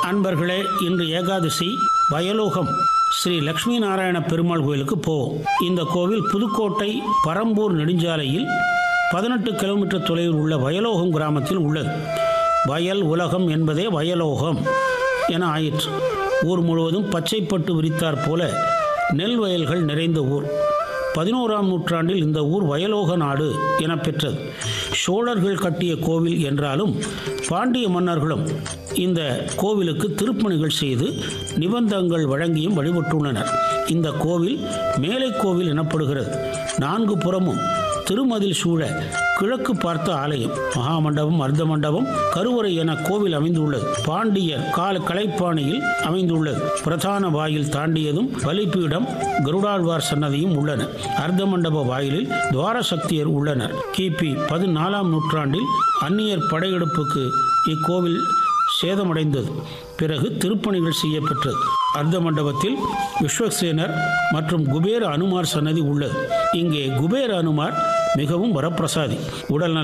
அன்பர்களே இன்று ஏகாதசி வயலோகம் ஸ்ரீ லக்ஷ்மி நாராயண பெருமாள் கோயிலுக்கு போவோம் இந்த கோவில் புதுக்கோட்டை பரம்பூர் நெடுஞ்சாலையில் பதினெட்டு கிலோமீட்டர் தொலைவில் உள்ள வயலோகம் கிராமத்தில் உள்ளது வயல் உலகம் என்பதே வயலோகம் என ஆயிற்று ஊர் முழுவதும் பச்சைப்பட்டு விரித்தாற் போல நெல் வயல்கள் நிறைந்த ஊர் பதினோராம் நூற்றாண்டில் இந்த ஊர் வயலோக நாடு என பெற்றது சோழர்கள் கட்டிய கோவில் என்றாலும் பாண்டிய மன்னர்களும் இந்த கோவிலுக்கு திருப்பணிகள் செய்து நிபந்தங்கள் வழங்கியும் வழிபட்டுள்ளனர் இந்த கோவில் மேலை கோவில் எனப்படுகிறது நான்கு புறமும் திருமதில் சூழ கிழக்கு பார்த்த ஆலயம் மகாமண்டபம் அர்த்த மண்டபம் கருவறை என கோவில் அமைந்துள்ளது பாண்டியர் கால கலைப்பாணியில் அமைந்துள்ளது பிரதான வாயில் தாண்டியதும் பலிபீடம் கருடாழ்வார் சன்னதியும் உள்ளன அர்த்த மண்டப வாயிலில் துவார சக்தியர் உள்ளனர் கிபி பதினாலாம் நூற்றாண்டில் அந்நியர் படையெடுப்புக்கு இக்கோவில் சேதமடைந்தது பிறகு திருப்பணிகள் செய்யப்பெற்றது அர்த்த மண்டபத்தில் விஸ்வசேனர் மற்றும் குபேர அனுமார் சன்னதி உள்ளது இங்கே குபேர அனுமார் மிகவும் வரப்பிரசாதி உடல்